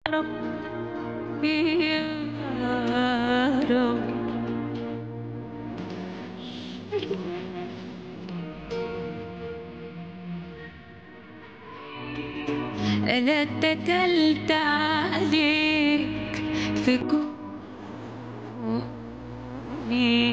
ربي يا رب أنا اتكلت عليك في كوني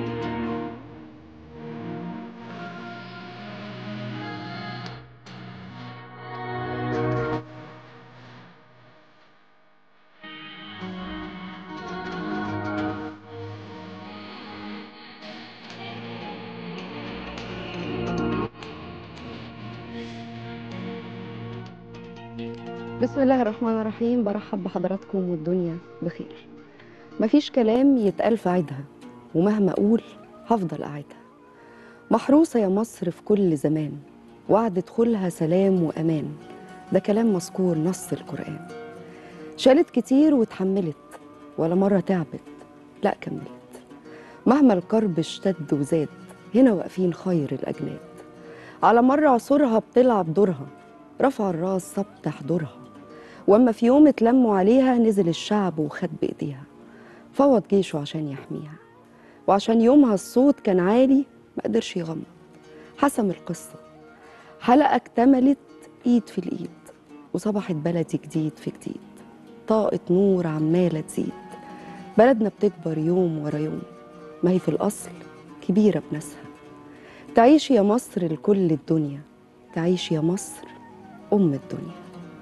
بسم الله الرحمن الرحيم برحب بحضراتكم والدنيا بخير مفيش كلام يتقال في عيدها ومهما أقول هفضل أعيدها محروسة يا مصر في كل زمان وعد دخولها سلام وأمان ده كلام مذكور نص القرآن شالت كتير واتحملت ولا مرة تعبت لا كملت مهما الكرب اشتد وزاد هنا واقفين خير الأجناد على مر عصورها بتلعب دورها رفع الراس صبت حضورها واما في يوم اتلموا عليها نزل الشعب وخد بايديها فوض جيشه عشان يحميها وعشان يومها الصوت كان عالي ما قدرش يغمض حسم القصة حلقة اكتملت ايد في الايد وصبحت بلدي جديد في جديد طاقة نور عمالة تزيد بلدنا بتكبر يوم ورا يوم ما هي في الأصل كبيرة بناسها تعيش يا مصر لكل الدنيا تعيش يا مصر أم الدنيا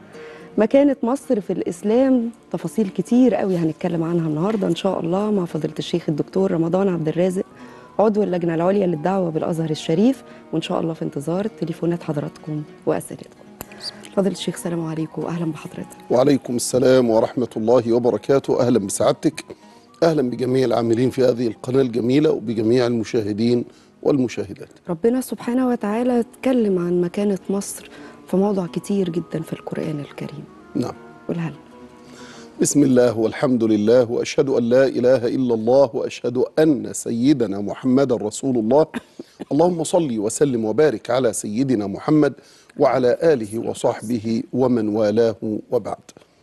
مكانة مصر في الإسلام تفاصيل كتير قوي هنتكلم عنها النهاردة إن شاء الله مع فضيلة الشيخ الدكتور رمضان عبد الرازق عضو اللجنة العليا للدعوة بالأزهر الشريف وإن شاء الله في انتظار تليفونات حضراتكم وأسئلتكم فضيلة الشيخ السلام عليكم وأهلا بحضرتك وعليكم السلام ورحمة الله وبركاته أهلا بسعادتك أهلا بجميع العاملين في هذه القناة الجميلة وبجميع المشاهدين والمشاهدات ربنا سبحانه وتعالى اتكلم عن مكانة مصر في موضوع كتير جدا في القرآن الكريم نعم قولها لنا بسم الله والحمد لله وأشهد أن لا إله إلا الله وأشهد أن سيدنا محمد رسول الله اللهم صل وسلم وبارك على سيدنا محمد وعلى آله وصحبه ومن والاه وبعد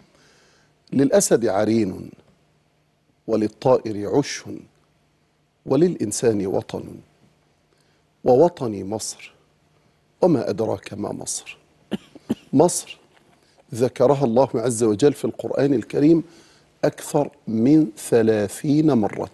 للأسد عرين وللطائر عش وللإنسان وطن ووطني مصر وما أدراك ما مصر مصر ذكرها الله عز وجل في القرآن الكريم أكثر من ثلاثين مرة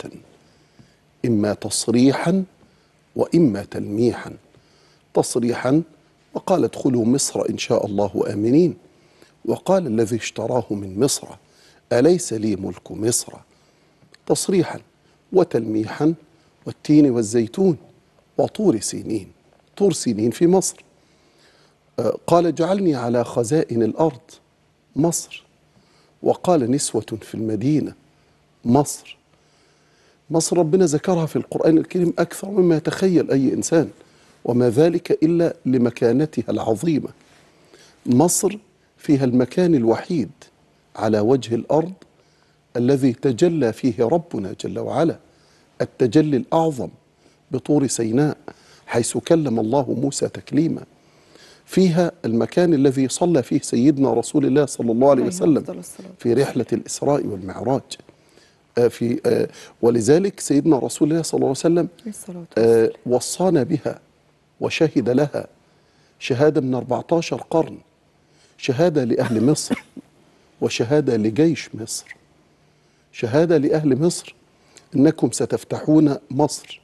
إما تصريحا وإما تلميحا تصريحا وقال ادخلوا مصر إن شاء الله آمنين وقال الذي اشتراه من مصر أليس لي ملك مصر تصريحا وتلميحا والتين والزيتون وطور سينين طور سينين في مصر آه، قال اجعلني على خزائن الأرض مصر وقال نسوة في المدينة مصر مصر ربنا ذكرها في القرآن الكريم أكثر مما يتخيل أي إنسان وما ذلك إلا لمكانتها العظيمة مصر فيها المكان الوحيد على وجه الأرض الذي تجلى فيه ربنا جل وعلا التجلي الأعظم بطور سيناء حيث كلم الله موسى تكليما فيها المكان الذي صلى فيه سيدنا رسول الله صلى الله عليه عليه وسلم أفضل الصلاة في رحلة الإسراء والمعراج آه، في آه، ولذلك سيدنا رسول الله صلى الله عليه وسلم الصلاة آه، وصانا بها وشهد لها شهادة من 14 قرن شهادة لأهل مصر وشهادة لجيش مصر شهادة لأهل مصر إنكم ستفتحون مصر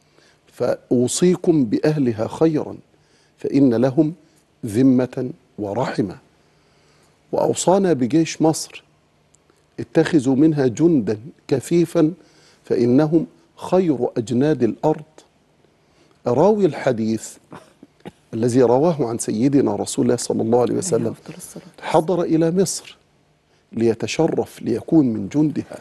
فأوصيكم بأهلها خيرا فإن لهم ذمة ورحمة وأوصانا بجيش مصر اتخذوا منها جندا كثيفا فإنهم خير أجناد الأرض راوي الحديث الذي رواه عن سيدنا رسول الله صلى الله عليه عليه وسلم أفضل الصلاة حضر إلى مصر ليتشرف ليكون من جندها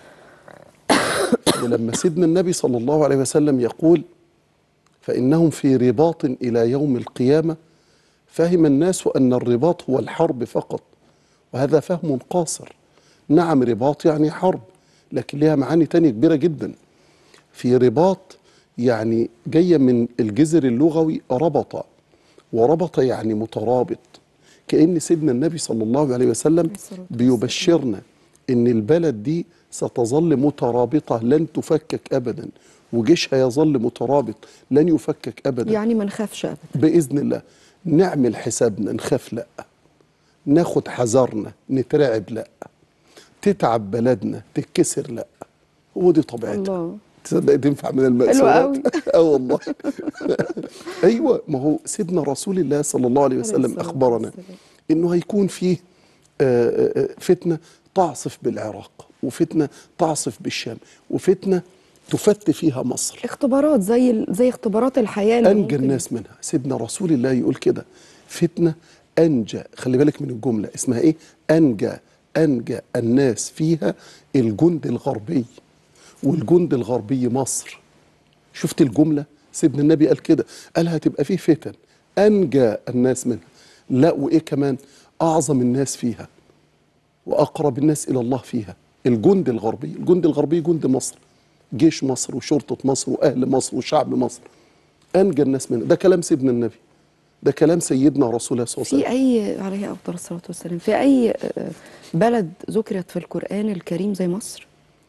ولما سيدنا النبي صلى الله عليه وسلم يقول فإنهم في رباط إلى يوم القيامة فهم الناس أن الرباط هو الحرب فقط وهذا فهم قاصر نعم رباط يعني حرب لكن لها معاني تانية كبيرة جدا في رباط يعني جاية من الجذر اللغوي ربط وربط يعني مترابط كأن سيدنا النبي صلى الله عليه وسلم الصلاة والسلام. بيبشرنا ان البلد دي ستظل مترابطة لن تفكك ابدا وجيشها يظل مترابط لن يفكك ابدا يعني ما نخافش ابدا باذن الله نعمل حسابنا نخاف لا ناخد حذرنا نترعب لا تتعب بلدنا تتكسر لا هو دي طبيعتها الله تصدق تنفع من المأسورات أوي. اه والله ايوه ما هو سيدنا رسول الله صلى الله عليه وسلم الصلاة اخبرنا والسلام. انه هيكون فيه آه، آه، آه، فتنه تعصف بالعراق وفتنه تعصف بالشام وفتنه تفت فيها مصر اختبارات زي ال- زي اختبارات الحياه اللي انجى ممكن- الناس منها سيدنا رسول الله يقول كده فتنه انجى خلي بالك من الجمله اسمها ايه انجى انجى الناس فيها الجند الغربي والجند الغربي مصر شفت الجمله سيدنا النبي قال كده قال هتبقى فيه فتن انجى الناس منها لا وايه كمان اعظم الناس فيها واقرب الناس الى الله فيها الجند الغربي الجند الغربي جند مصر جيش مصر وشرطه مصر واهل مصر وشعب مصر انجى الناس منه ده كلام سيدنا النبي ده كلام سيدنا رسول الله صلى الله عليه في وسلم اي عليه افضل الصلاه والسلام في اي آه، بلد ذكرت في القران الكريم زي مصر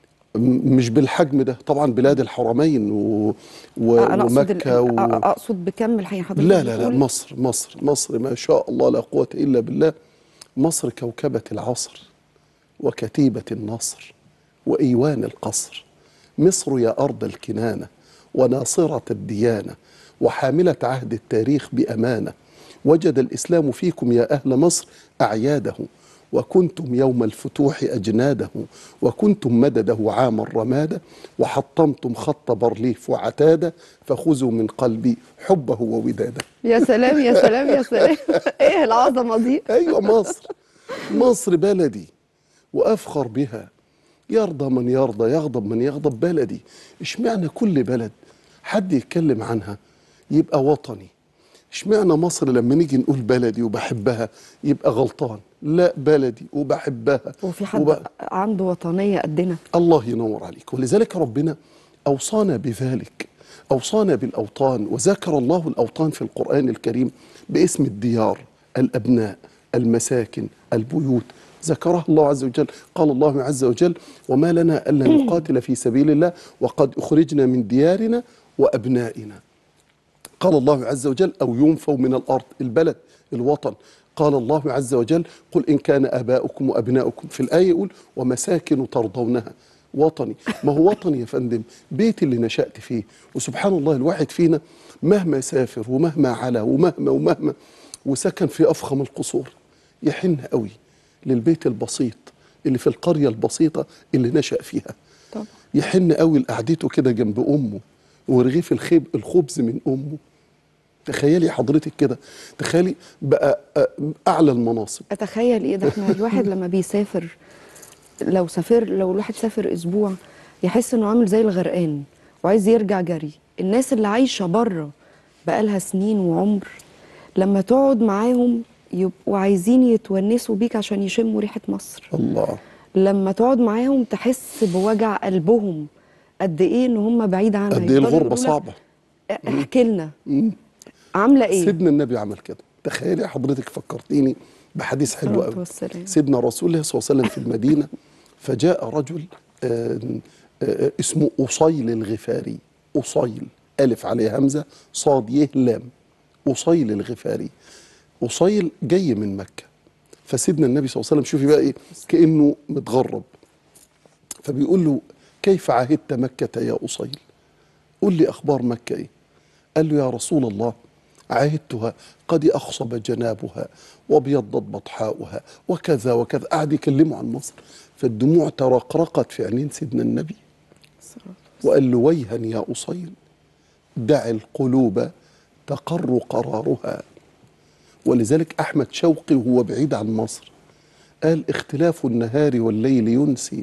م- مش بالحجم ده طبعا بلاد الحرمين و... و... آه، انا اقصد ال- ومكه و... آه، اقصد بكم الحقيقه حضرتك لا لا لا بتقول مصر مصر مصر ما شاء الله لا قوة إلا بالله مصر كوكبة العصر وكتيبة النصر وإيوان القصر مصر يا أرض الكنانة وناصرة الديانة وحاملة عهد التاريخ بأمانة وجد الإسلام فيكم يا أهل مصر أعياده وكنتم يوم الفتوح أجناده وكنتم مدده عام الرمادة وحطمتم خط برليف وعتادة فخذوا من قلبي حبه ووداده يا سلام يا سلام يا سلام ايه العظمه دي ايوه مصر مصر بلدي وافخر بها يرضى من يرضى يغضب من يغضب بلدي اشمعنى كل بلد حد يتكلم عنها يبقى وطني اشمعنى مصر لما نيجي نقول بلدي وبحبها يبقى غلطان لا بلدي وبحبها وفي حد وب... عنده وطنيه قدنا الله ينور عليك ولذلك ربنا أوصانا بذلك أوصانا بالأوطان وذكر الله الأوطان في القرآن الكريم باسم الديار الأبناء المساكن البيوت ذكرها الله عز وجل قال الله عز وجل وما لنا ألا نقاتل في سبيل الله وقد أخرجنا من ديارنا وأبنائنا قال الله عز وجل أو ينفوا من الأرض البلد الوطن قال الله عز وجل قل إن كان آباؤكم وأبناؤكم في الآية يقول ومساكن ترضونها وطني ما هو وطني يا فندم بيت اللي نشأت فيه وسبحان الله الواحد فينا مهما سافر ومهما علا ومهما ومهما وسكن في أفخم القصور يحن قوي للبيت البسيط اللي في القرية البسيطة اللي نشأ فيها طبعا يحن قوي لقعدته كده جنب امه ورغيف الخيب الخبز من امه تخيلي حضرتك كده تخيلي بقى آه، اعلى المناصب اتخيل ايه ده احنا الواحد لما بيسافر لو سافر لو الواحد سافر اسبوع يحس انه عامل زي الغرقان وعايز يرجع جري الناس اللي عايشه بره بقالها سنين وعمر لما تقعد معاهم يبقوا عايزين يتونسوا بيك عشان يشموا ريحه مصر الله لما تقعد معاهم تحس بوجع قلبهم قد ايه ان هم بعيد عنها قد ايه يفضلوا الغربه يقولوا لك صعبه احكي لنا عامله ايه سيدنا النبي عمل كده تخيلي حضرتك فكرتيني بحديث حلو الصلاة قوي والسلام. سيدنا رسول الله صلى الله عليه وسلم في المدينه فجاء رجل آه، آه، اسمه أصيل الغفاري أصيل ألف عليه همزة صاد يه لام أصيل الغفاري أصيل جاي من مكة فسيدنا النبي صلى الله عليه وسلم شوفي بقى إيه كأنه متغرب فبيقول له كيف عهدت مكة يا أصيل قل لي أخبار مكة إيه قال له يا رسول الله عهدتها قد أخصب جنابها وابيضت بطحاؤها وكذا وكذا قعد يكلمه عن مصر فالدموع ترقرقت في عينين سيدنا النبي وقال له ويها يا أصيل دع القلوب تقر قرارها ولذلك أحمد شوقي وهو بعيد عن مصر قال اختلاف النهار والليل ينسي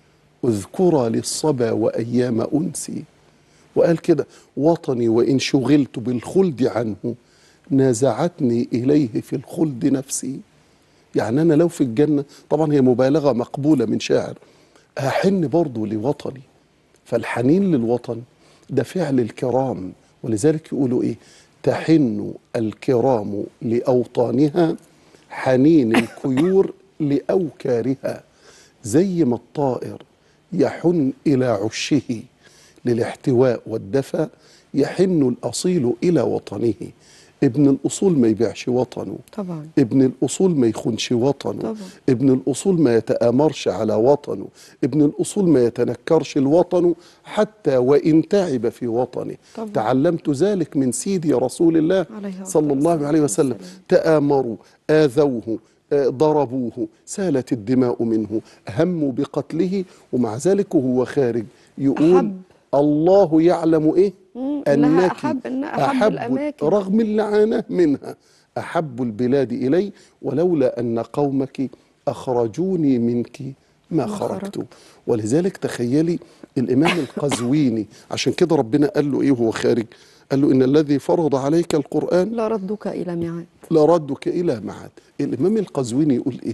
اذكرى للصبا وأيام أنسي وقال كده وطني وإن شغلت بالخلد عنه نازعتني إليه في الخلد نفسي يعني أنا لو في الجنة طبعا هي مبالغة مقبولة من شاعر هحن برضو لوطني فالحنين للوطن ده فعل الكرام ولذلك يقولوا إيه تحن الكرام لأوطانها حنين الكيور لأوكارها زي ما الطائر يحن إلى عشه للاحتواء والدفى يحن الأصيل إلى وطنه ابن الأصول ما يبيعش وطنه طبعا ابن الأصول ما يخونش وطنه طبعا. ابن الأصول ما يتآمرش على وطنه ابن الأصول ما يتنكرش لوطنه حتى وإن تعب في وطنه طبعا. تعلمت ذلك من سيدي رسول الله عليه أفضل صلى الله الصلاة عليه وسلم والسلام. تآمروا آذوه آه، ضربوه سالت الدماء منه هموا بقتله ومع ذلك وهو خارج يقول أحب. الله يعلم إيه مم، إنها أنك أحب- إنها أحب الأماكن. رغم اللعانة منها أحب البلاد إلي ولولا أن قومك أخرجوني منك ما خرجت ولذلك تخيلي الإمام القزويني عشان كده ربنا قال له إيه وهو خارج قال له إن الذي فرض عليك القرآن لا ردك إلى ميعاد لردك إلى معاد الإمام القزويني يقول إيه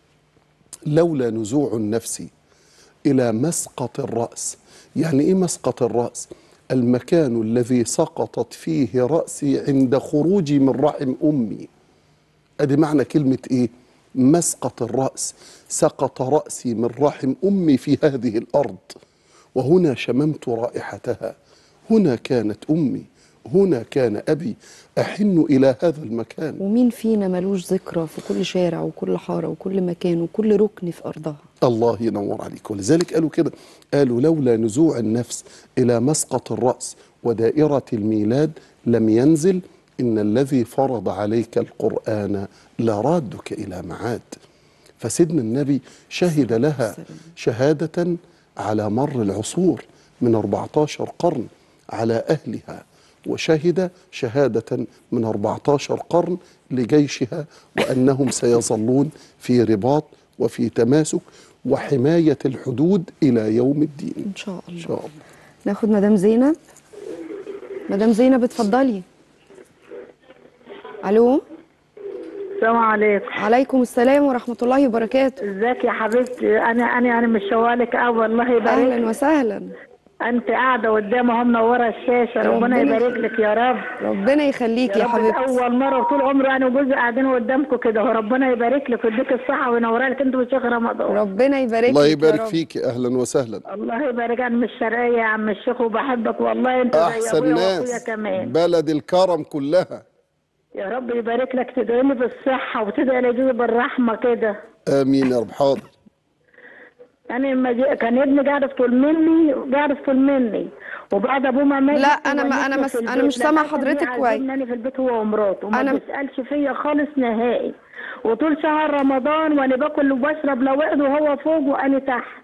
لولا نزوع النفس إلى مسقط الرأس يعني إيه مسقط الرأس المكان الذي سقطت فيه رأسي عند خروجي من رحم أمي أدي معنى كلمة إيه مسقط الرأس سقط رأسي من رحم أمي في هذه الأرض وهنا شممت رائحتها هنا كانت أمي هنا كان أبي أحن إلى هذا المكان ومين فينا ملوش ذكرى في كل شارع وكل حارة وكل مكان وكل ركن في أرضها الله ينور عليك ولذلك قالوا كده قالوا لولا نزوع النفس إلى مسقط الرأس ودائرة الميلاد لم ينزل إن الذي فرض عليك القرآن لرادك إلى معاد فسيدنا النبي شهد لها شهادة على مر العصور من 14 قرن على أهلها وشهد شهادة من 14 قرن لجيشها وأنهم سيظلون في رباط وفي تماسك وحماية الحدود إلى يوم الدين إن شاء إن الله شاء الله ناخد مدام زينب مدام زينب اتفضلي الو السلام عليكم عليكم السلام ورحمه الله وبركاته ازيك يا حبيبتي انا انا انا مش شوالك قوي الله يبارك اهلا وسهلا انت قاعده قدامها منوره الشاشه ربنا ربنا يبارك لك يا رب ربنا يخليك يا رب حبيبتي اول مره طول عمري انا وجوزي قاعدين قدامكم كده وربنا يبارك لك ويديك الصحه وينورها لك انت والشيخ رمضان ربنا يبارك الله لك يا يبارك رب. فيك أهلا وسهلا الله يبارك انا من الشرقيه يا عم الشيخ وبحبك والله انت زي أحسن ابويا واخويا ناس كمان بلد الكرم كلها يا رب يبارك لك تدعي لي بالصحه وتدعي لجوزي بالرحمه كده آمين يا رب حاضر يعني لما جي- كان ابني قاعد في طول مني قاعد في طول مني وبعد ابوه ما مات لا، أنا ما- ونسي أنا في مس- أنا البيت. مش سامعة للأسف حضرتك هي كويس. عازمني في البيت هو ومراته وما أنا- بيسالش فيا خالص نهائي وطول شهر رمضان وانا باكل وبشرب لوحده وهو فوق وانا تحت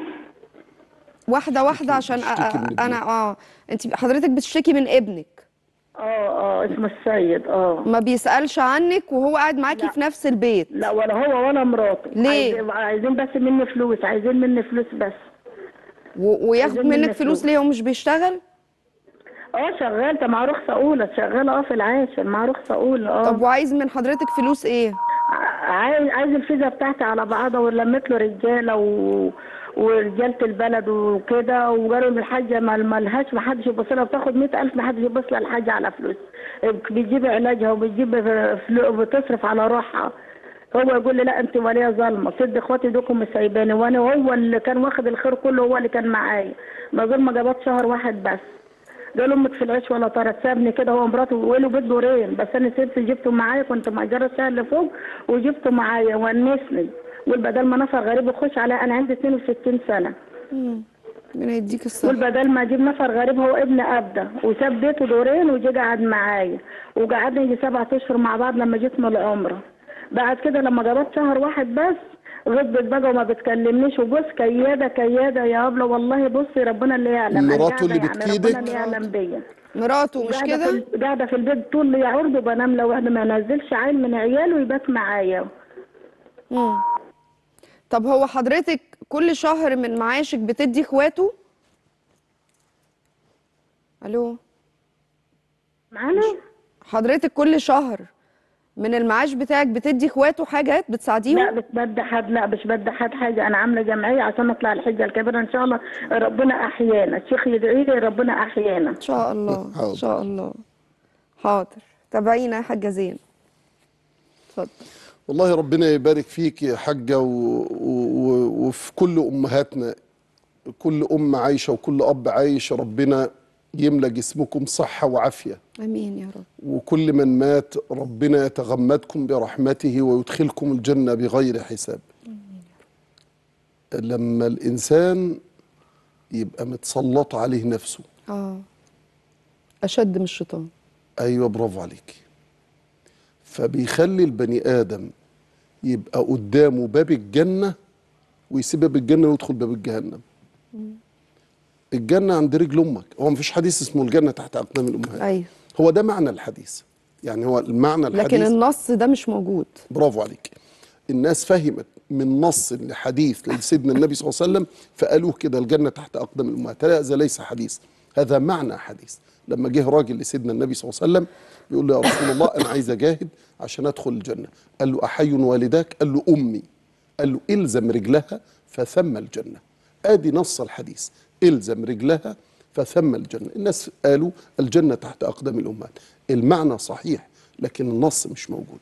واحده واحده عشان أ- بتشتكي من أ- انا اه انت حضرتك بتشتكي من ابنك اه اه اسمه السيد اه ما بيسالش عنك وهو قاعد معاكي لا. في نفس البيت لا ولا هو ولا مراته ليه؟ عايزين, عايزين بس مني فلوس عايزين مني فلوس بس و- وياخد عايزين منك منك فلوس فلوس. ليه هو مش بيشتغل اه شغال ده مع رخصه اولى شغاله اه في العاشر مع رخصه اولى اه طب وعايز من حضرتك فلوس ايه عايز عايز الفيزا بتاعتي على بعضها ولمت له رجاله و... ورجاله البلد وكده وقالوا ان الحاجه ما ما لهاش ما حدش يبص لها بتاخد 100000 ما حدش يبص لها الحاجه على فلوس بتجيب علاجها وبتجيب فلو... بتصرف على روحها هو يقول لي لا انت وليه ظالمه سد اخواتي دوكم سايباني وانا هو اللي كان واخد الخير كله هو اللي كان معايا ما زال ما جابت شهر واحد بس قال امك في العيش ولا طارت سابني كده هو ومراته وله بيت دورين بس انا سبته جبته معايا كنت مأجره الشهر اللي فوق وجبته معايا ونسني قول بدل ما نفر غريب يخش عليا انا عندي 62 سنه ربنا يديك الصحه قول بدل ما اجيب نفر غريب هو ابن ابدا وساب بيته دورين وجي قعد معايا وقعدنا يجي سبعة اشهر مع بعض لما جيت من العمره بعد كده لما جابت شهر واحد بس غضبت بقى وما بتكلمنيش وبص كياده كياده يا ابله والله بصي ربنا اللي يعلم أنا مراته قاعدة اللي يعني بتكيدك؟ ربنا اللي يعلم بيا مراته مش قاعدة كده في قاعدة في البيت طول اللي يعرض وبنام لو انا ما نزلش عيل من عياله يبات معايا مم. طب هو حضرتك كل شهر من معاشك بتدي اخواته الو معانا حضرتك كل شهر من المعاش بتاعك بتدي اخواته حاجات لا بتساعديهم مش بدي حد لا مش بدي حد حاجة أنا عاملة جمعية عشان نطلع الحجة الكبيرة إن شاء الله ربنا أحيانا الشيخ يدعي لي ربنا أحيانا ان شاء الله حاضر. ان شاء الله حاضر تابعينا يا حاجه زين اتفضل والله ربنا يبارك فيك يا حاجة و... و... وفي كل أمهاتنا كل أم عايشة وكل أب عايش ربنا يملى جسمكم صحة وعافية امين يا رب وكل من مات ربنا يتغمدكم برحمته ويدخلكم الجنة بغير حساب لما الإنسان يبقى متسلط عليه نفسه اه اشد من الشيطان أيوة برافو عليك فبيخلي البني آدم يبقى قدامه باب الجنة ويسيب باب الجنة ويدخل باب الجهنم الجنة عند رجل أمك هو مفيش حديث اسمه الجنة تحت أقدام الأمهات ايوه هو ده معنى الحديث يعني هو المعنى الحديث لكن النص ده مش موجود برافو عليك الناس فهمت من نص لحديث لسيدنا النبي صلى الله عليه وسلم فقالوه كده الجنة تحت أقدام الأمهات هذا ليس حديث هذا معنى حديث لما جه راجل لسيدنا النبي صلى الله عليه وسلم بيقول له يا رسول الله أنا عايز أجاهد عشان أدخل الجنة قال له أحي والداك قال له أمي قال له إلزم رجلها فثم الجنة آدي نص الحديث إلزم رجلها فثم الجنة الناس قالوا الجنة تحت أقدام الأمهات المعنى صحيح لكن النص مش موجود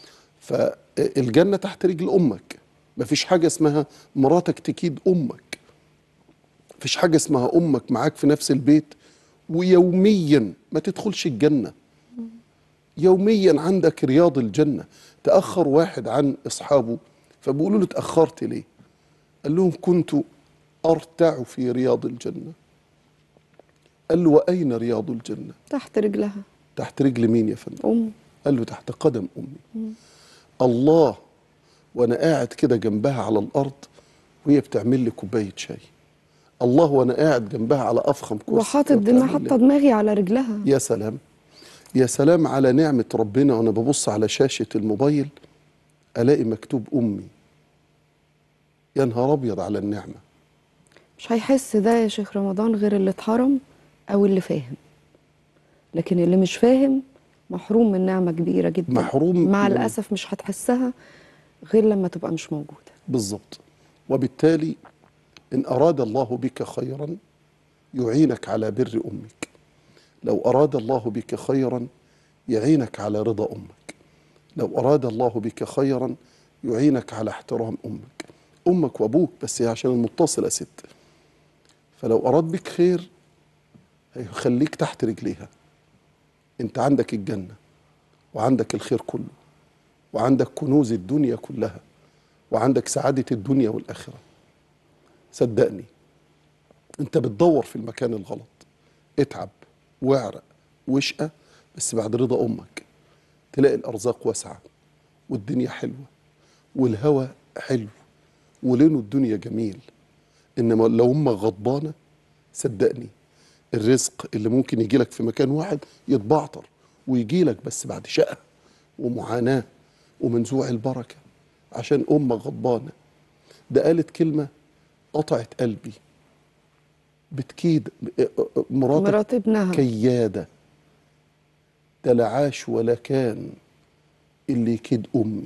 فالجنة تحت رجل أمك مفيش حاجة اسمها مراتك تكيد أمك مفيش حاجة اسمها أمك معاك في نفس البيت ويوميا ما تدخلش الجنة يوميا عندك رياض الجنة تأخر واحد عن أصحابه فبيقولوا له اتأخرت ليه قال لهم كنت أرتع في رياض الجنة قال له وأين رياض الجنة تحت رجلها تحت رجل مين يا فندم ام قال له تحت قدم أمي الله وأنا قاعد كده جنبها على الأرض وهي بتعمل لي كوباية شاي الله وأنا قاعد جنبها على أفخم كرسي وحاطط وهي دماغ بتعمل لي- حاطه دماغي على رجلها يا سلام يا سلام على نعمة ربنا وأنا ببص على شاشة الموبايل ألاقي مكتوب أمي يا نهار أبيض على النعمة مش هيحس ده يا شيخ رمضان غير اللي اتحرم او اللي فاهم لكن اللي مش فاهم محروم من نعمة كبيرة جدا محروم مع من- الأسف مش هتحسها غير لما تبقى مش موجودة بالظبط وبالتالي إن أراد الله بك خيرا يعينك على بر أمك لو أراد الله بك خيرا يعينك على رضا أمك لو أراد الله بك خيرا يعينك على احترام أمك أمك وأبوك بس هي عشان المتصلة ست فلو أراد بك خير هيخليك تحت رجليها أنت عندك الجنة وعندك الخير كله وعندك كنوز الدنيا كلها وعندك سعادة الدنيا والآخرة صدقني انت بتدور في المكان الغلط اتعب واعرق واشقى بس بعد رضا امك تلاقي الارزاق واسعه والدنيا حلوه والهوى حلو ولينه الدنيا جميل انما لو امك غضبانه صدقني الرزق اللي ممكن يجي لك في مكان واحد يتبعتر ويجي لك بس بعد شقه ومعاناه ومنزوع البركه عشان امك غضبانه ده قالت كلمه قطعت قلبي بتكيد مراتك مرات ابنها كيادة ده لا عاش ولا كان اللي يكيد أمي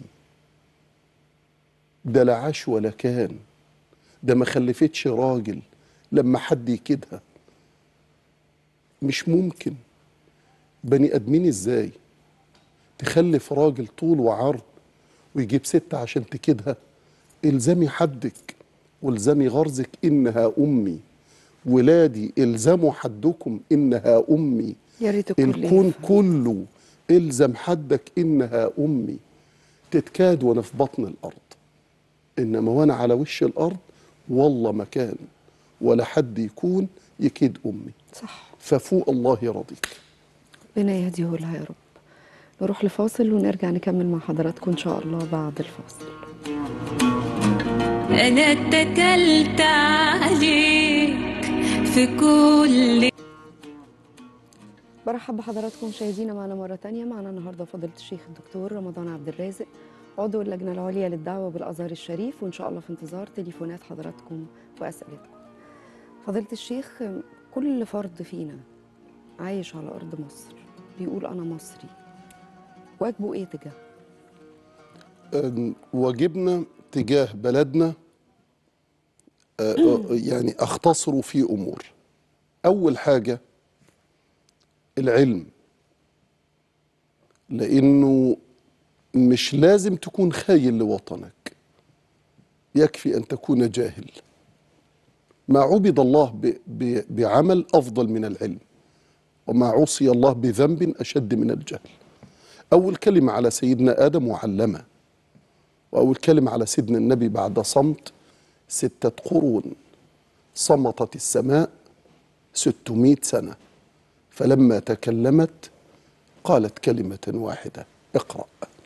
ده لا عاش ولا كان ده ما خلفتش راجل لما حد يكيدها مش ممكن بني ادمين ازاي تخلف راجل طول وعرض ويجيب ست عشان تكيدها الزمي حدك والزمي غرزك انها امي ولادي الزموا حدكم انها امي يا ريت الكل الكون يفهم. كله الزم حدك انها امي تتكاد وانا في بطن الارض انما وانا على وش الارض والله مكان ولا حد يكون يكيد امي صح ففوق الله يرضيك ربنا يهديه لها يا رب نروح لفاصل ونرجع نكمل مع حضراتكم ان شاء الله بعد الفاصل أنا اتكلت عليك في كل برحب بحضراتكم مشاهدينا معنا مرة تانية معنا النهاردة فضيلة الشيخ الدكتور رمضان عبد الرازق عضو اللجنة العليا للدعوة بالأزهر الشريف وإن شاء الله في انتظار تليفونات حضراتكم وأسئلتكم فضيلة الشيخ كل فرد فينا عايش على أرض مصر بيقول أنا مصري واجبه إيه تجاه أن واجبنا تجاه بلدنا آه، آه، يعني اختصروا في امور اول حاجه العلم لانه مش لازم تكون خاين لوطنك يكفي أن تكون جاهل ما عبد الله ب- ب- بعمل أفضل من العلم وما عصي الله بذنب أشد من الجهل أول كلمة على سيدنا آدم وعلمه وأول كلمة على سيدنا النبي بعد صمت ستة قرون صمتت السماء ستمائة سنة فلما تكلمت قالت كلمة واحدة اقرأ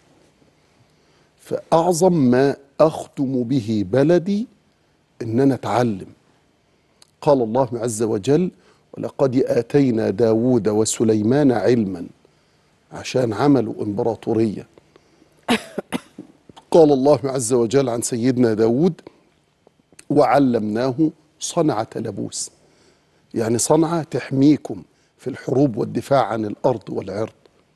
فأعظم ما أختم به بلدي إن أنا أتعلم قال الله عز وجل ولقد آتينا داود وسليمان علما عشان عملوا إمبراطورية قال الله عز وجل عن سيدنا داود وعلمناه صنعة لبوس يعني صنعة تحميكم في الحروب والدفاع عن الأرض والعرض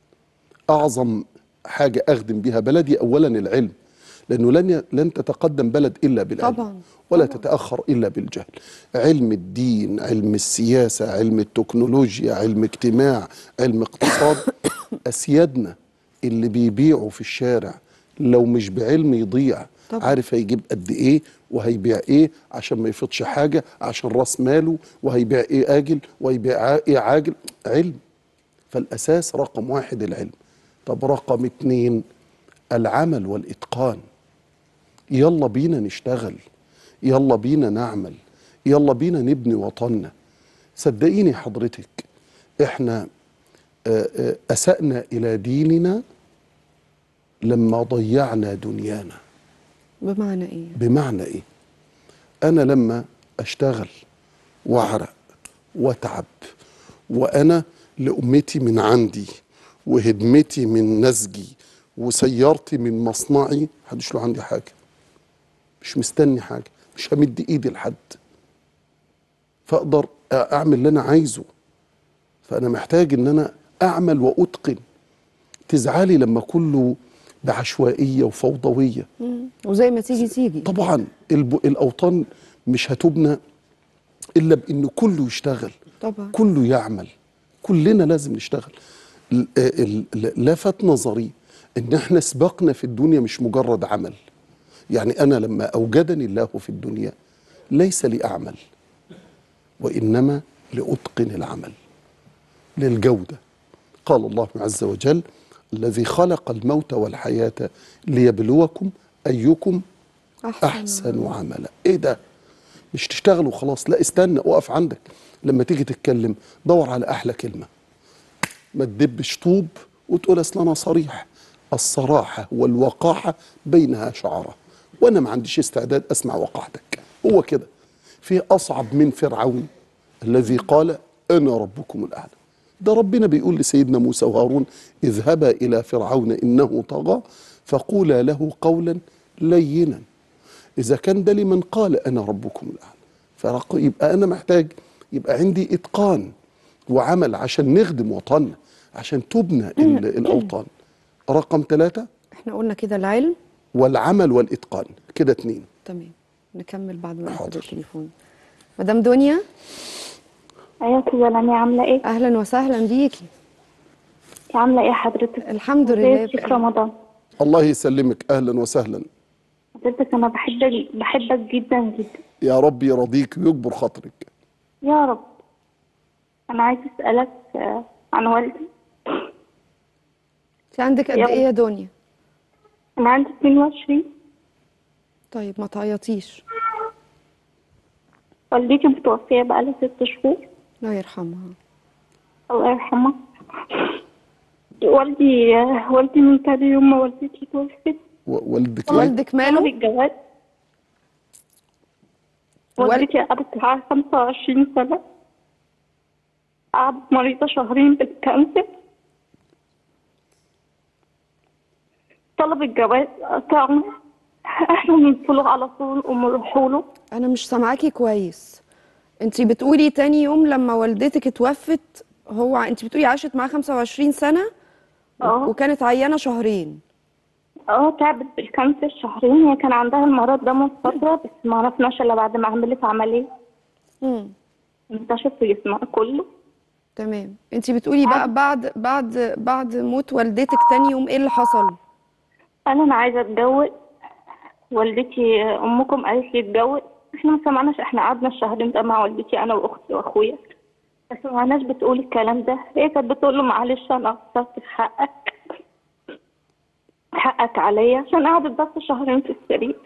أعظم حاجة أخدم بها بلدي أولا العلم لأنه لن ي- لن تتقدم بلد إلا بالعلم طبعاً، ولا طبعاً. تتأخر إلا بالجهل علم الدين علم السياسة علم التكنولوجيا علم اجتماع علم اقتصاد أسيادنا اللي بيبيعوا في الشارع لو مش بعلم يضيع طبعاً. عارف هيجيب قد ايه وهيبيع ايه عشان ما يفضش حاجه عشان راس ماله وهيبيع ايه اجل وهيبيع ع- ايه عاجل علم فالاساس رقم واحد العلم طب رقم اتنين العمل والاتقان يلا بينا نشتغل يلا بينا نعمل يلا بينا نبني وطننا صدقيني حضرتك احنا آه، آه، اسأنا الى ديننا لما ضيعنا دنيانا بمعنى ايه بمعنى ايه انا لما اشتغل واعرق واتعب وانا لامتي من عندي وهدمتي من نسجي وسيارتي من مصنعي محدش له عندي حاجه مش مستني حاجه مش همد ايدي لحد فاقدر اعمل اللي انا عايزه فانا محتاج ان انا اعمل واتقن تزعلي لما كله بعشوائيه وفوضويه مم. وزي ما تيجي تيجي طبعا الب... الاوطان مش هتبنى الا بان كله يشتغل طبعا كله يعمل كلنا لازم نشتغل ال- ال- ال- لفت نظري ان احنا سبقنا في الدنيا مش مجرد عمل يعني انا لما اوجدني الله في الدنيا ليس لاعمل وانما لاتقن العمل للجوده قال الله عز وجل الذي خلق الموت والحياه ليبلوكم ايكم احسن, احسن عملا ايه ده مش تشتغل وخلاص لا استنى اقف عندك لما تيجي تتكلم دور على احلى كلمه ما تدبش طوب وتقول اصل انا صريح الصراحه والوقاحه بينها شعره وانا ما عنديش استعداد اسمع وقاحتك هو كده في اصعب من فرعون الذي قال انا ربكم الاعلى ده ربنا بيقول لسيدنا موسى وهارون اذهبا الى فرعون انه طغى فقولا له قولا لينا اذا كان ده لمن قال انا ربكم الاعلى فرق يبقى انا محتاج يبقى عندي اتقان وعمل عشان نخدم وطننا عشان تبنى ال- الاوطان رقم ثلاثة احنا قلنا كده العلم والعمل والاتقان كده اتنين تمام نكمل بعد ما ناخد حاضر. التليفون مدام دنيا ايوه كده لاني عامله ايه اهلا وسهلا بيكي عامله ايه حضرتك الحمد ازيك لله شيخ بخير. رمضان الله يسلمك اهلا وسهلا حضرتك انا بحبك بحبك جدا جدا يا رب يرضيك ويكبر خاطرك يا رب انا عايز اسالك آه، عن والدي انت عندك قد يلا. ايه يا دنيا انا عندي 22 طيب ما تعيطيش والدتي متوفيه بقالها ست شهور الله يرحمها الله يرحمها والدي آه، والدي من تاني يوم ما والدتي توفت و- والدك إيه؟ والدك طلب ماله الجواز وال- والدتي قعدت معاها 25 سنة قعدت مريضة شهرين بالكانسر طلب الجواز قطعنا احنا بننزله على طول ونروحوا له انا مش سامعاكي كويس انت بتقولي تاني يوم لما والدتك اتوفت هو ع- انت بتقولي عاشت معاه 25 سنة و- اه. وكانت عيانة شهرين اه تعبت بالكانسر شهرين هي كان عندها المرض ده من فترة بس ما عرفناش الا بعد ما عملت عملية امم انتشر في جسمها كله تمام انت بتقولي بقى بعد بعد بعد موت والدتك تاني يوم ايه اللي حصل قال انا عايزه اتجوز والدتي امكم قالت لي اتجوز احنا ما سمعناش احنا قعدنا الشهرين ده مع والدتي انا واختي واخويا ما سمعناش بتقول الكلام ده هي كانت بتقول له معلش انا قصرت في حقك حقك عليا عشان قعدت بس شهرين في السرير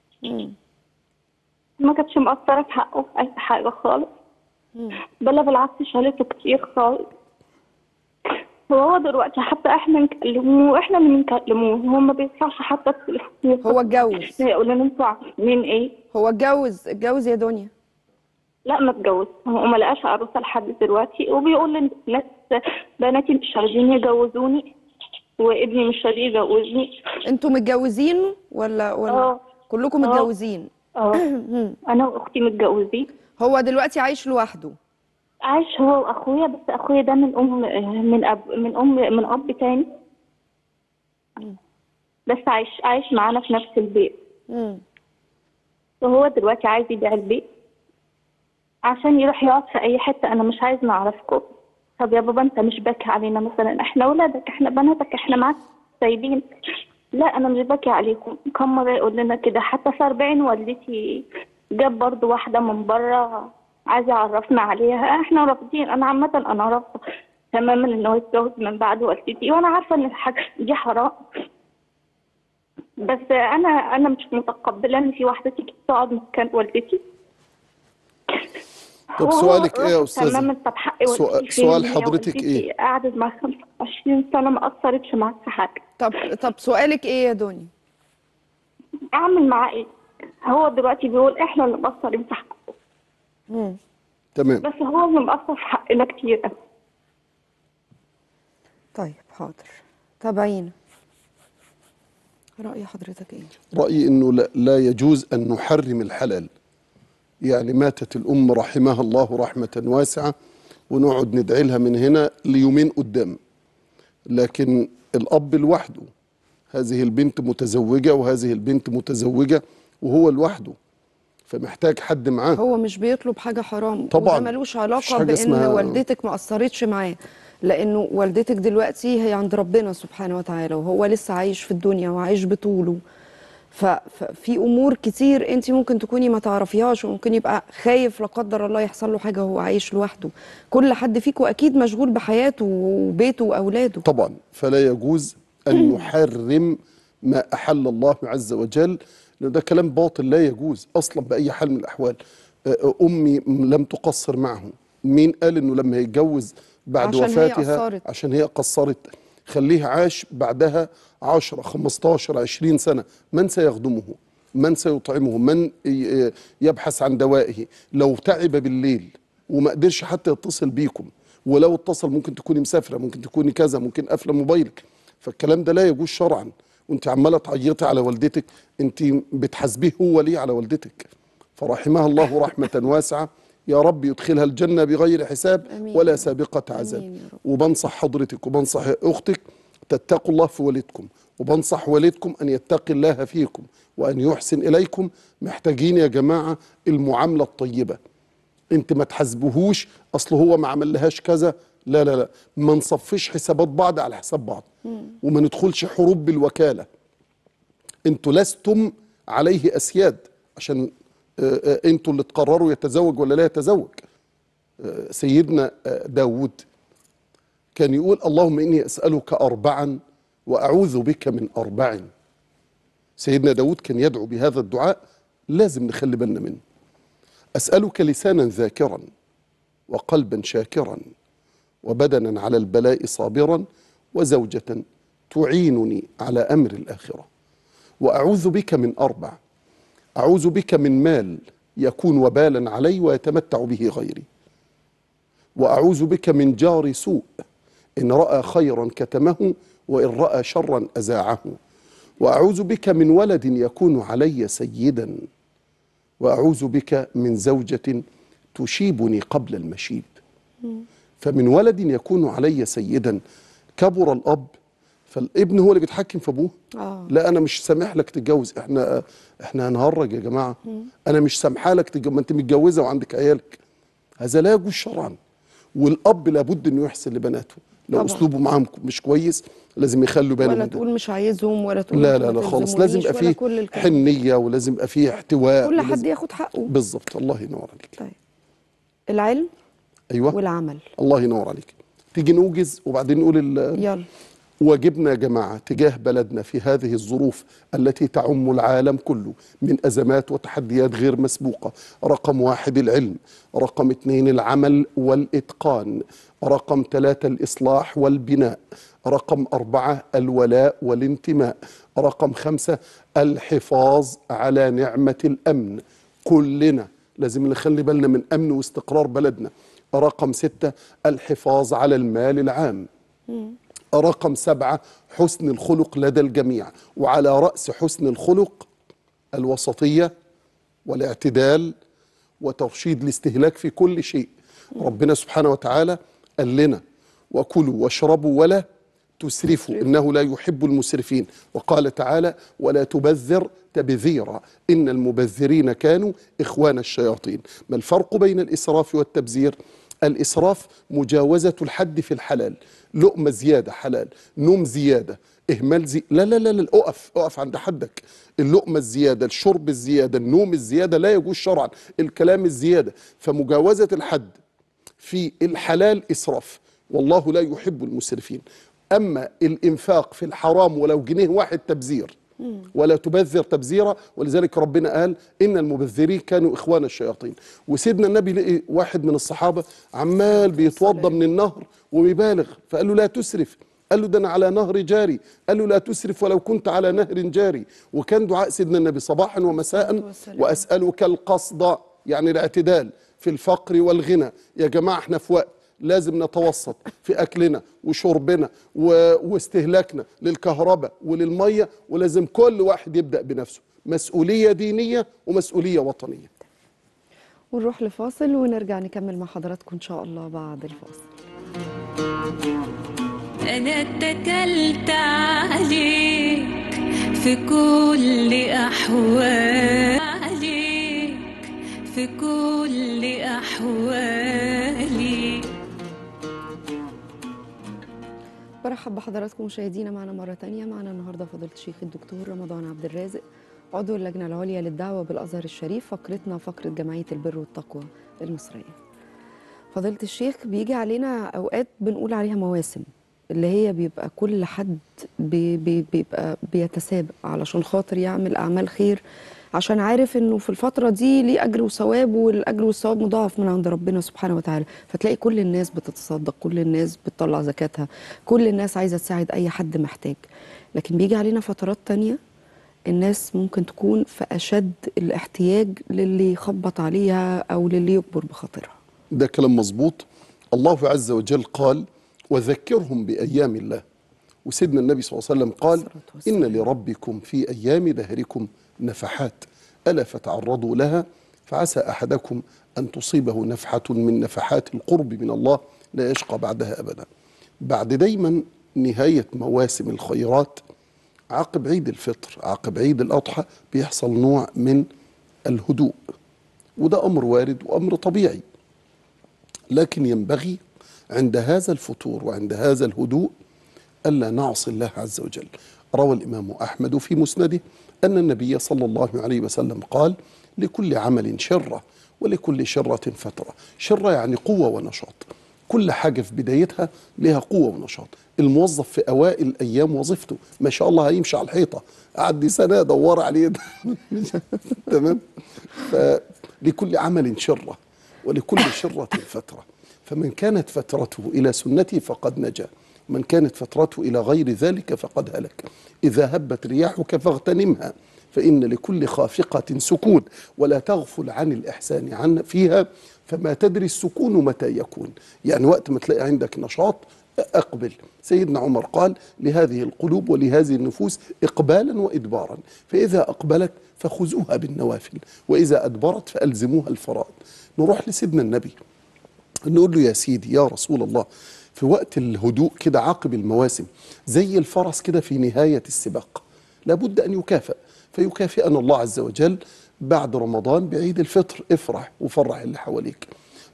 ما كانتش مقصره في حقه في اي حاجه خالص بل بالعكس شالته كتير خالص وهو دلوقتي حتى احنا نكلموه واحنا اللي بنكلموه هو ما بيدفعش حتى التليفون هو اتجوز يقول لنا انتوا عارفين ايه هو اتجوز اتجوز يا دنيا لا ما اتجوز هو ما لقاش عروسه لحد دلوقتي وبيقول للناس بناتي مش راضيين يجوزوني وابني مش راضي يجوزني انتوا متجوزين ولا ولا اه. كلكم اه. متجوزين اه انا واختي متجوزين هو دلوقتي عايش لوحده عايش هو واخويا بس اخويا ده من ام من اب من ام من اب تاني بس عايش عايش معانا في نفس البيت مم. وهو دلوقتي عايز يبيع البيت عشان يروح يقعد في اي حته انا مش عايز نعرفكم طب يا بابا انت مش باكي علينا مثلا احنا ولادك احنا بناتك احنا معاك سايبين لا انا مش باكي عليكم كم مره يقول لنا كده حتى في 40 والدتي جاب برضو واحده من بره عايز يعرفنا عليها احنا رافضين انا عامه انا رافضه تماما ان هو يتجوز من بعد والدتي وانا عارفه ان الحاجه دي حرام بس انا انا مش متقبله ان في واحده تيجي تقعد مكان والدتي طب وهو سؤالك ايه يا رافض أستاذة؟ تماما طب حق سؤال- والدتي فين؟ سؤال هي حضرتك والدتي إيه؟ قعدت مع 25 سنه ما قصرتش معاك في حاجه طب طب سؤالك ايه يا دنيا اعمل معاه ايه؟ هو دلوقتي بيقول احنا اللي مقصرين في حقه مم. تمام بس هو اللي مقصر في حقنا كتير قوي طيب حاضر تابعينا رأي حضرتك ايه رأيي أنه لا, لا يجوز أن نحرم الحلال يعني ماتت الأم رحمها الله رحمة واسعة ونقعد ندعي لها من هنا ليومين قدام لكن الأب لوحده هذه البنت متزوجة وهذه البنت متزوجة وهو لوحده فمحتاج حد معاه هو مش بيطلب حاجة حرام طبعاً. وده ملوش مفيش علاقة حاجة بأن اسمها- والدتك ما قصرتش معاه لأنه والدتك دلوقتي هي عند ربنا سبحانه وتعالى وهو لسه عايش في الدنيا وعايش بطوله ف- ففي أمور كتير أنت ممكن تكوني ما تعرفيهاش وممكن يبقى خايف لا قدر الله يحصل له حاجة وهو عايش لوحده كل حد فيكم أكيد مشغول بحياته وبيته وأولاده طبعا فلا يجوز أن نحرم ما أحل الله عز وجل لأن ده كلام باطل لا يجوز أصلا بأي حال من الأحوال آه، أمي لم تقصر معه مين قال أنه لما يتجوز بعد عشان هي وفاتها قصرت. عشان هي قصرت خليه عاش بعدها 10 15 20 سنة من سيخدمه من سيطعمه من ي- يبحث عن دوائه لو تعب بالليل وما قدرش حتى يتصل بيكم ولو اتصل ممكن تكوني مسافرة ممكن تكوني كذا ممكن قافلة موبايلك فالكلام ده لا يجوز شرعا وانت عمالة تعيطي على والدتك انت بتحاسبيه هو ليه على والدتك فرحمها الله رحمة واسعة يا رب يدخلها الجنة بغير حساب آمين. ولا سابقة عذاب آمين يا رب. وبنصح حضرتك وبنصح اختك تتقوا الله في والدكم وبنصح والدكم ان يتقي الله فيكم وان يحسن اليكم محتاجين يا جماعه المعامله الطيبه انت ما تحاسبوهوش اصل هو ما عملهاش كذا لا لا لا ما نصفش حسابات بعض على حساب بعض وما ندخلش حروب بالوكاله انتوا لستم عليه اسياد عشان آه، آه، انتوا اللي تقرروا يتزوج ولا لا يتزوج آه، سيدنا آه، داود كان يقول اللهم إني أسألك أربعا وأعوذ بك من أربع سيدنا داود كان يدعو بهذا الدعاء لازم نخلي بالنا منه أسألك لسانا ذاكرا وقلبا شاكرا وبدنا على البلاء صابرا وزوجة تعينني على أمر الآخرة وأعوذ بك من أربع أعوذ بك من مال يكون وبالا علي ويتمتع به غيري واعوذ بك من جار سوء ان راى خيرا كتمه وان راى شرا اذاعه واعوذ بك من ولد يكون علي سيدا واعوذ بك من زوجه تشيبني قبل المشيب فمن ولد يكون علي سيدا كبر الاب فالابن هو اللي بيتحكم في ابوه آه. لا انا مش سامح لك تتجوز احنا احنا هنهرج يا جماعه انا مش سامحه لك تتجوز ما انت متجوزه وعندك عيالك هذا لا يجوز شرعا والاب لابد انه يحسن لبناته لو طبعا. اسلوبه معاهم مش كويس لازم يخلوا بالهم ولا من ده. تقول مش عايزهم ولا تقول لا انتوا لا ما لا خالص لازم يبقى تلزمونيش ولا فيه كل الكلام. حنيه ولازم يبقى فيه احتواء كل ولازم- حد ياخد حقه بالظبط الله ينور عليك طيب العلم ايوه والعمل الله ينور عليك تيجي نوجز وبعدين نقول ال- يلا واجبنا يا جماعة تجاه بلدنا في هذه الظروف التي تعم العالم كله من أزمات وتحديات غير مسبوقة رقم واحد العلم رقم اثنين العمل والإتقان رقم ثلاثة الإصلاح والبناء رقم أربعة الولاء والانتماء رقم خمسة الحفاظ على نعمة الأمن كلنا لازم نخلي بالنا من أمن واستقرار بلدنا رقم ستة الحفاظ على المال العام رقم سبعة حسن الخلق لدى الجميع وعلى رأس حسن الخلق الوسطية والاعتدال وترشيد الاستهلاك في كل شيء ربنا سبحانه وتعالى قال لنا وكلوا واشربوا ولا تسرفوا إنه لا يحب المسرفين وقال تعالى ولا تبذر تبذيرا إن المبذرين كانوا إخوان الشياطين ما الفرق بين الإسراف والتبذير الإسراف مجاوزة الحد في الحلال لقمة زيادة حلال نوم زيادة إهمال زي لا لا لا لا أقف أقف عند حدك اللقمة الزيادة الشرب الزيادة النوم الزيادة لا يجوز شرعا الكلام الزيادة فمجاوزة الحد في الحلال إسراف والله لا يحب المسرفين أما الإنفاق في الحرام ولو جنيه واحد تبذير ولا تبذر تبذيرا ولذلك ربنا قال إن المبذرين كانوا إخوان الشياطين وسيدنا النبي لقي واحد من الصحابة عمال بيتوضى من النهر وبيبالغ فقال له لا تسرف قال له ده انا على نهر جاري قال له لا تسرف ولو كنت على نهر جاري وكان دعاء سيدنا النبي صباحا ومساء والسلام. واسالك القصد يعني الاعتدال في الفقر والغنى يا جماعه احنا في وقت لازم نتوسط في اكلنا وشربنا و... واستهلاكنا للكهرباء وللميه ولازم كل واحد يبدا بنفسه مسؤوليه دينيه ومسؤوليه وطنيه ونروح لفاصل ونرجع نكمل مع حضراتكم ان شاء الله بعد الفاصل أنا اتكلت عليك في كل أحوالي عليك في كل أحوالي برحب بحضراتكم مشاهدينا معنا مرة تانية معنا النهاردة فضيلة الشيخ الدكتور رمضان عبد الرازق عضو اللجنة العليا للدعوة بالأزهر الشريف فقرتنا فقرة جمعية البر والتقوى المصرية فضيلة الشيخ بيجي علينا أوقات بنقول عليها مواسم اللي هي بيبقى كل حد بي بي بيبقى بيتسابق علشان خاطر يعمل أعمال خير عشان عارف انه في الفترة دي ليه أجر وثواب والأجر والثواب مضاعف من عند ربنا سبحانه وتعالى فتلاقي كل الناس بتتصدق كل الناس بتطلع زكاتها كل الناس عايزة تساعد أي حد محتاج لكن بيجي علينا فترات تانية الناس ممكن تكون في أشد الاحتياج للي يخبط عليها أو للي يكبر بخاطرها ده كلام مظبوط الله عز وجل قال وذكرهم بأيام الله وسيدنا النبي صلى الله عليه وسلم قال الصلاة والسلام. إن لربكم في أيام دهركم نفحات ألا فتعرضوا لها فعسى أحدكم أن تصيبه نفحة من نفحات القرب من الله لا يشقى بعدها أبدا بعد دايما نهاية مواسم الخيرات عقب عيد الفطر عقب عيد الأضحى بيحصل نوع من الهدوء وده أمر وارد وأمر طبيعي لكن ينبغي عند هذا الفتور وعند هذا الهدوء ألا نعصي الله عز وجل روى الإمام أحمد في مسنده أن النبي صلى الله عليه وسلم قال لكل عمل شرة ولكل شرة فترة شرة يعني قوة ونشاط كل حاجة في بدايتها لها قوة ونشاط الموظف في أوائل أيام وظيفته ما شاء الله هيمشي على الحيطة أعدي سنة أدور عليه تمام فلكل عمل شرة ولكل شرة فترة فمن كانت فترته إلى سنتي فقد نجا من كانت فترته إلى غير ذلك فقد هلك إذا هبت رياحك فاغتنمها فإن لكل خافقة سكون ولا تغفل عن الإحسان عن فيها فما تدري السكون متى يكون يعني وقت ما تلاقي عندك نشاط أقبل سيدنا عمر قال لهذه القلوب ولهذه النفوس إقبالا وإدبارا فإذا أقبلت فخذوها بالنوافل وإذا أدبرت فألزموها الفرائض نروح لسيدنا النبي نقول له يا سيدي يا رسول الله في وقت الهدوء كده عقب المواسم زي الفرس كده في نهاية السباق لابد أن يكافئ فيكافئنا الله عز وجل بعد رمضان بعيد الفطر افرح وفرح اللي حواليك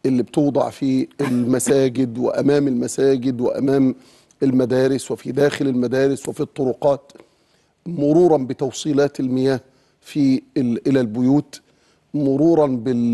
اللي بتوضع في المساجد وامام المساجد وامام المدارس وفي داخل المدارس وفي الطرقات مرورا بتوصيلات المياه في ال- الى البيوت مرورا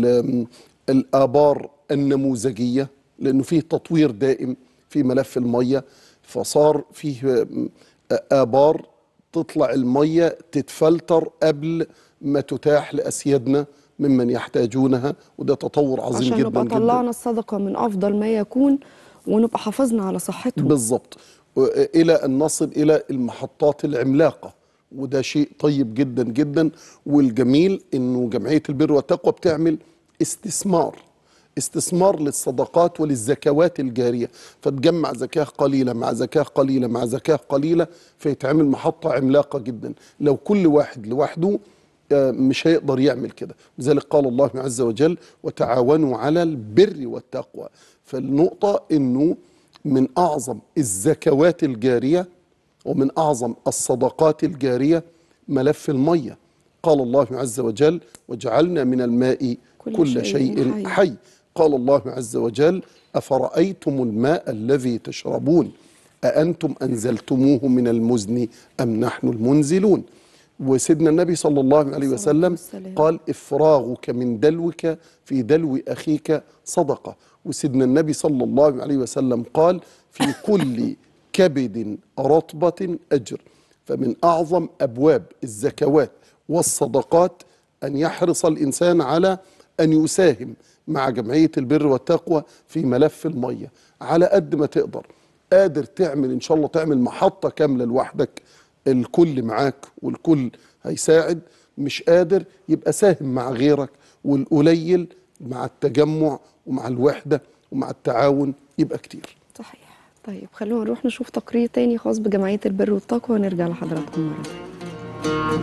بالابار النموذجيه لانه فيه تطوير دائم في ملف الميه فصار فيه م- ابار تطلع الميه تتفلتر قبل ما تتاح لاسيادنا ممن يحتاجونها وده تطور عظيم عشان جدا نبقى جدا طلعنا الصدقه من افضل ما يكون ونبقى حافظنا على صحتهم بالضبط الى ان نصل الى المحطات العملاقه وده شيء طيب جدا جدا والجميل انه جمعيه البر والتقوى بتعمل استثمار استثمار للصدقات وللزكوات الجاريه فتجمع زكاه قليله مع زكاه قليله مع زكاه قليله فيتعمل محطه عملاقه جدا لو كل واحد لوحده آه، مش هيقدر يعمل كده لذلك قال الله عز وجل وتعاونوا على البر والتقوى فالنقطه انه من اعظم الزكوات الجاريه ومن اعظم الصدقات الجاريه ملف الميه قال الله عز وجل وجعلنا من الماء كل كل, شيء شيء حي. حي قال الله عز وجل افرايتم الماء الذي تشربون اانتم انزلتموه من المزن ام نحن المنزلون وسيدنا النبي صلى الله عليه وسلم والسلام. قال افراغك من دلوك في دلو اخيك صدقه وسيدنا النبي صلى الله عليه وسلم قال في كل كبد رطبه اجر فمن اعظم ابواب الزكوات والصدقات ان يحرص الانسان على ان يساهم مع جمعيه البر والتقوى في ملف الميه على قد ما تقدر قادر تعمل ان شاء الله تعمل محطه كامله لوحدك الكل معاك والكل هيساعد مش قادر يبقى ساهم مع غيرك والقليل مع التجمع ومع الوحده ومع التعاون يبقى كتير صحيح طيب خلونا نروح نشوف تقرير تاني خاص بجمعيه البر والتقوى ونرجع لحضراتكم مره تانية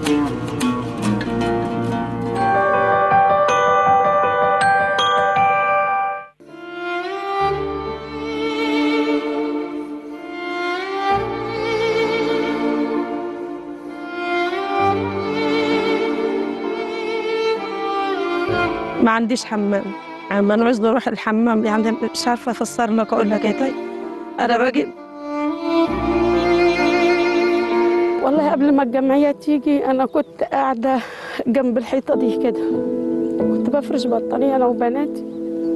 ما عنديش حمام يعني انا عايز اروح الحمام يعني مش عارفه افسر لك اقول لك ايه طيب انا باجي والله قبل ما الجمعيه تيجي انا كنت قاعده جنب الحيطه دي كده كنت بفرش بطانيه انا وبناتي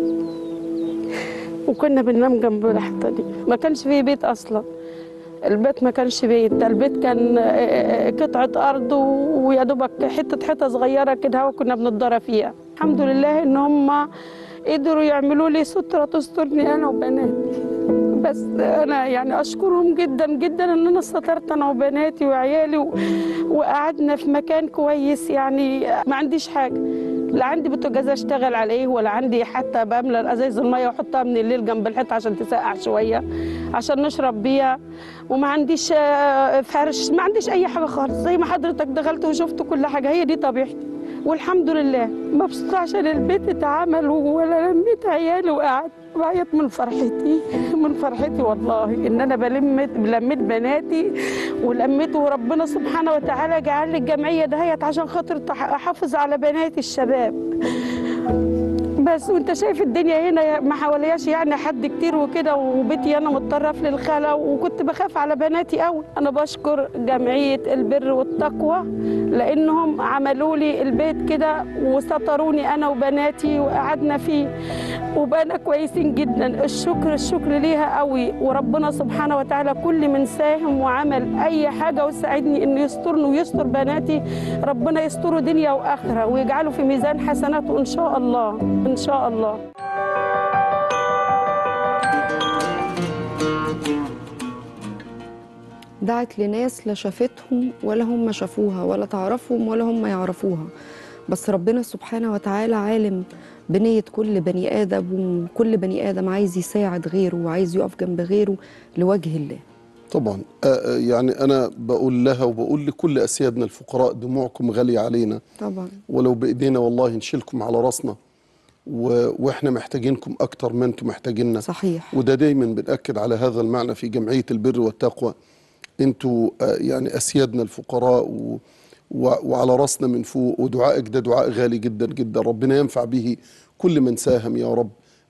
وكنا بننام جنب الحيطه دي ما كانش فيه بيت اصلا البيت ما كانش بيت ده البيت كان آه، قطعة أرض و- ويا دوبك حتة حتة صغيرة كده وكنا بنتضرى فيها الحمد لله إن هم قدروا يعملوا لي سترة تسترني أنا وبناتي بس أنا يعني أشكرهم جدا جدا إن أنا استطرت أنا وبناتي وعيالي و... وقعدنا في مكان كويس يعني ما عنديش حاجة لا عندي بوتاجاز اشتغل عليه ولا عندي حتى بملى ازايز الميه واحطها من الليل جنب الحيط عشان تسقع شويه عشان نشرب بيها وما عنديش آه، فرش ما عنديش اي حاجه خالص زي ما حضرتك دخلت وشفت كل حاجه هي دي طبيعتي والحمد لله مبسوطه عشان البيت اتعمل ولا لميت عيالي وقعدت بعيط من فرحتي من فرحتي والله ان انا بلمت لميت بناتي ولميت وربنا سبحانه وتعالى جعل لي الجمعيه دهيت عشان خاطر تح- احافظ على بناتي الشباب بس وانت شايف الدنيا هنا ما حوالياش يعني حد كتير وكده وبيتي انا متطرف للخلا وكنت بخاف على بناتي قوي انا بشكر جمعيه البر والتقوى لانهم عملوا لي البيت كده وستروني انا وبناتي وقعدنا فيه وبقينا كويسين جدا الشكر الشكر ليها قوي وربنا سبحانه وتعالى كل من ساهم وعمل اي حاجه وساعدني انه يسترني ويستر بناتي ربنا يستره دنيا واخره ويجعله في ميزان حسناته ان شاء الله ان شاء الله دعت لناس لا شافتهم ولا هم شافوها ولا تعرفهم ولا هم يعرفوها بس ربنا سبحانه وتعالى عالم بنية كل بني آدم وكل بني آدم عايز يساعد غيره وعايز يقف جنب غيره لوجه الله طبعا آه، آه، يعني انا بقول لها وبقول لكل اسيادنا الفقراء دموعكم غاليه علينا طبعا ولو بايدينا والله نشيلكم على راسنا و... واحنا محتاجينكم اكتر ما انتم محتاجيننا صحيح وده دايما بنأكد على هذا المعنى في جمعية البر والتقوى انتوا آه، يعني أسيادنا الفقراء و... و... وعلى راسنا من فوق ودعائك ده دعاء غالي جدا جدا ربنا ينفع به كل من ساهم يا رب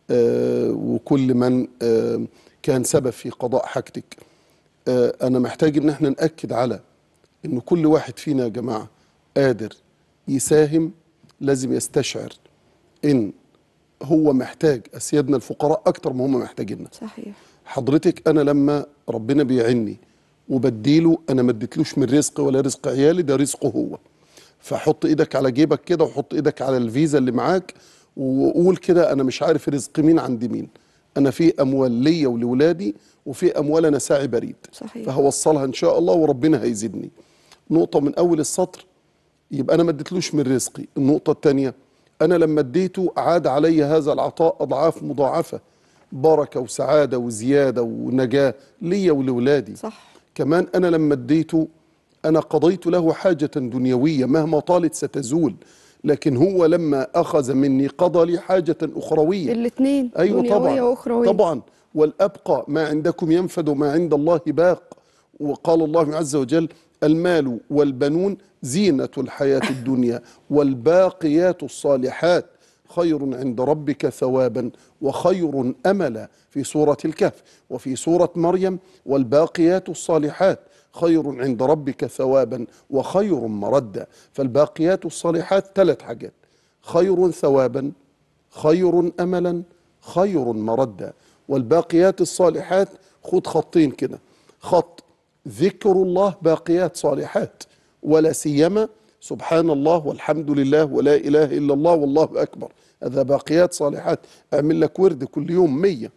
آه، وكل من آه، كان سبب في قضاء حاجتك آه، انا محتاج ان احنا ناكد على ان كل واحد فينا يا جماعه قادر يساهم لازم يستشعر ان هو محتاج اسيادنا الفقراء اكتر ما هم محتاجيننا صحيح حضرتك انا لما ربنا بيعني وبديله انا ما اديتلوش من رزقي ولا رزق عيالي ده رزقه هو فحط ايدك على جيبك كده وحط ايدك على الفيزا اللي معاك وقول كده انا مش عارف رزق مين عند مين انا في اموال ليا ولولادي وفي اموال انا ساعي بريد صحيح. فهوصلها ان شاء الله وربنا هيزيدني نقطه من اول السطر يبقى انا ما اديتلوش من رزقي النقطه الثانيه انا لما اديته عاد علي هذا العطاء اضعاف مضاعفه بركه وسعاده وزياده ونجاه ليا ولولادي صح كمان انا لما اديته انا قضيت له حاجه دنيويه مهما طالت ستزول لكن هو لما اخذ مني قضى لي حاجه اخرويه الاثنين ايوه دنيوية طبعا واخرويه طبعا والابقى ما عندكم ينفد وما عند الله باق وقال الله عز وجل المال والبنون زينة الحياة الدنيا والباقيات الصالحات خير عند ربك ثوابا وخير أملا في سورة الكهف وفي سورة مريم والباقيات الصالحات خير عند ربك ثوابا وخير مردا فالباقيات الصالحات ثلاث حاجات خير ثوابا خير املا خير مردا والباقيات الصالحات خد خطين كده خط ذكر الله باقيات صالحات ولا سيما سبحان الله والحمد لله ولا اله الا الله والله اكبر هذا باقيات صالحات اعمل لك ورد كل يوم مية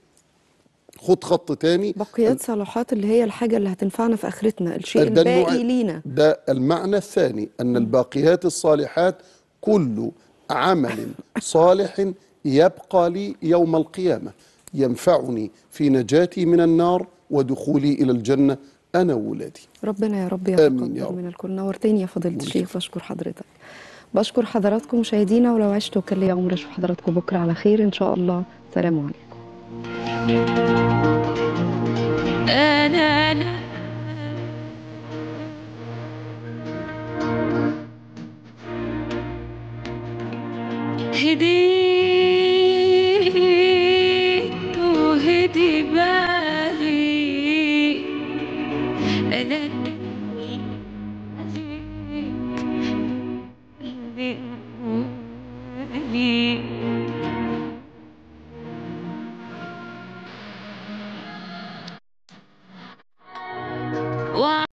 خد خط تاني بقيات صلاحات اللي هي الحاجه اللي هتنفعنا في اخرتنا الشيء ده النوع- الباقي لينا ده المعنى الثاني أن الباقيات الصالحات كل عمل صالح يبقى لي يوم القيامة ينفعني في نجاتي من النار ودخولي إلى الجنة أنا وولادي ربنا يا رب آمين يا يتقبل رب. من الكل نورتني يا فضيله الشيخ بشكر حضرتك بشكر حضراتكم مشاهدينا ولو عشت وكان لي عمر اشوف حضراتكم بكره على خير ان شاء الله سلام عليكم أنا أنا هديت وهدي بالي أنا عليك